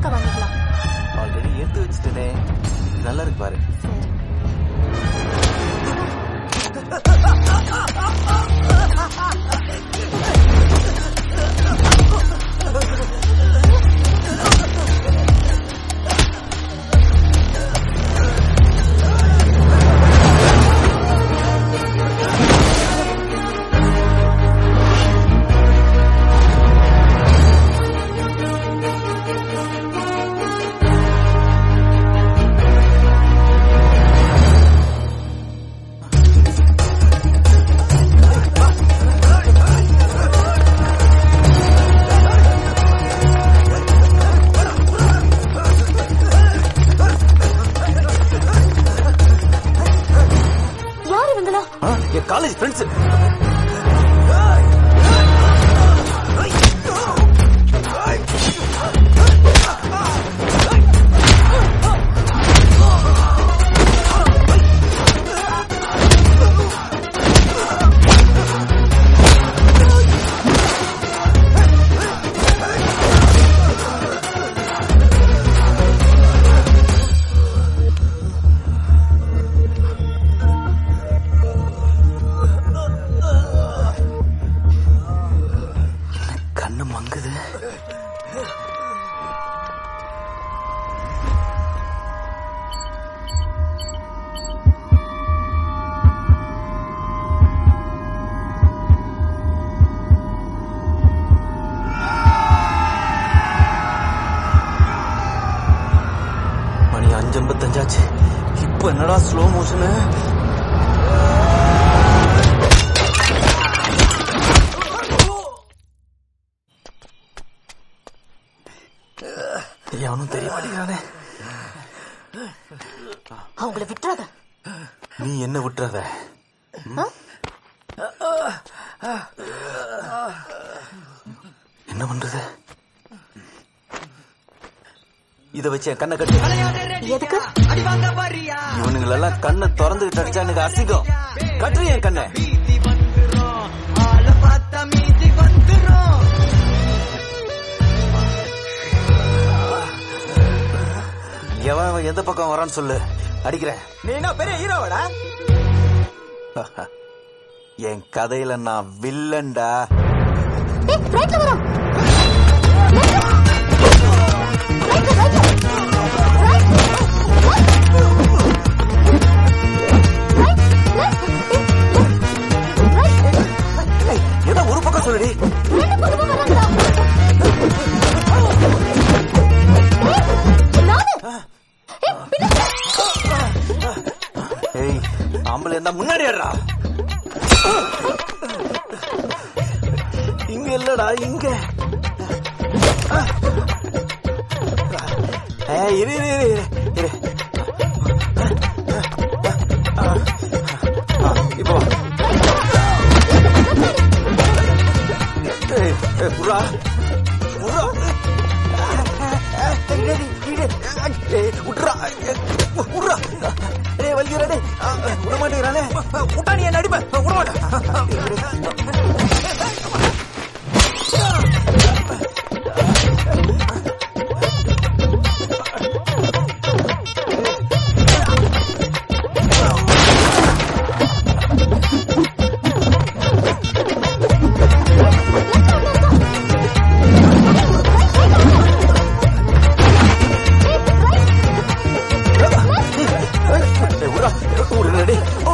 எவ்வளோக்கா வாங்கிக்கலாம் ஆல்ரெடி எடுத்து வச்சுட்டேனே நல்லா இருக்கு பாரு யார் இவங்களா ஆ, என் காலேஜ் ஃப்ரெண்ட்ஸ் கண்ணு மங்குது மணி அஞ்சு ஐம்பத்தஞ்சாச்சு இப்ப என்னடா ஸ்லோ மோஷனு அவனும் தெரிய மாட்டேங்கிறானே அவங்கள விட்டுறாத நீ என்ன விட்டுறத என்ன பண்றது இத வச்சு என் கண்ணை கட்டு எதுக்கு இவனுங்களெல்லாம் கண்ணை திறந்துகிட்டு அடிச்சா எனக்கு அசிங்கம் கட்டு என் கண்ணை எவன் அவன் எந்த பக்கம் வரான்னு சொல்லு அடிக்கிறேன் நீ என்ன பெரிய ஹீரோவடா என் கதையில நான் வில்லன்டா ஏய் ரைட்ல வரோம் ஏய், ஏதோ ஒரு பக்கம் சொல்லுடி ஏய் ஆம்பளை இருந்தா முன்னாடி ஏறா இங்க இல்லடா இங்க ஏய் இரு இரு இரு இரு ஆ, இப்போ வா. ஏய், ஏய், புறா புறா ஏய், விட்றா. விட்றா. ஏய், வலிக்குதுடா, டேய். ஆ, விட மாட்டேங்கிறானே. விட்டா நீ என்ன அடிப்ப. விட மாட்டேன். ஏய், விட்றா. விடுடா, டேய். ஓ.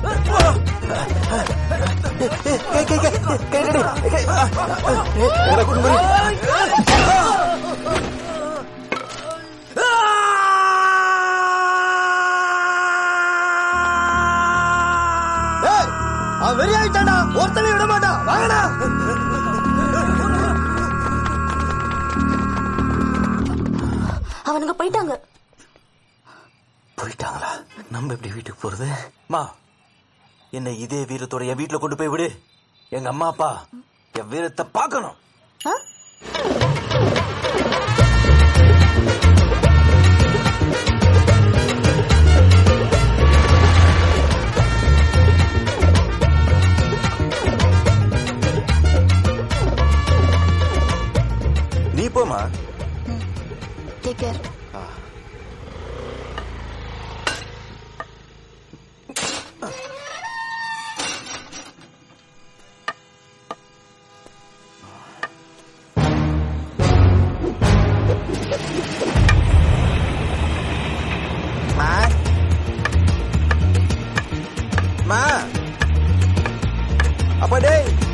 ஏய், கை, கை, கை, கை, கை, கை, கை. ஏய், என்னடா கூட்டிட்டு போறீங்க? ஏய், அவன் வெறி ஆயிட்டான்டா ஒருத்தனை விட மாட்டான் வாங்கடா அவனுங்க போயிட்டாங்க போயிட்டாங்களா நம்ம எப்படி வீட்டுக்கு போறது மா என்ன இதே வீரத்தோட என் வீட்டுல கொண்டு போய் விடு எங்க அம்மா அப்பா என் வீரத்தை பார்க்கணும் ஆ? நீ போமா டேக் கேர் மா மா அப்பா டேய்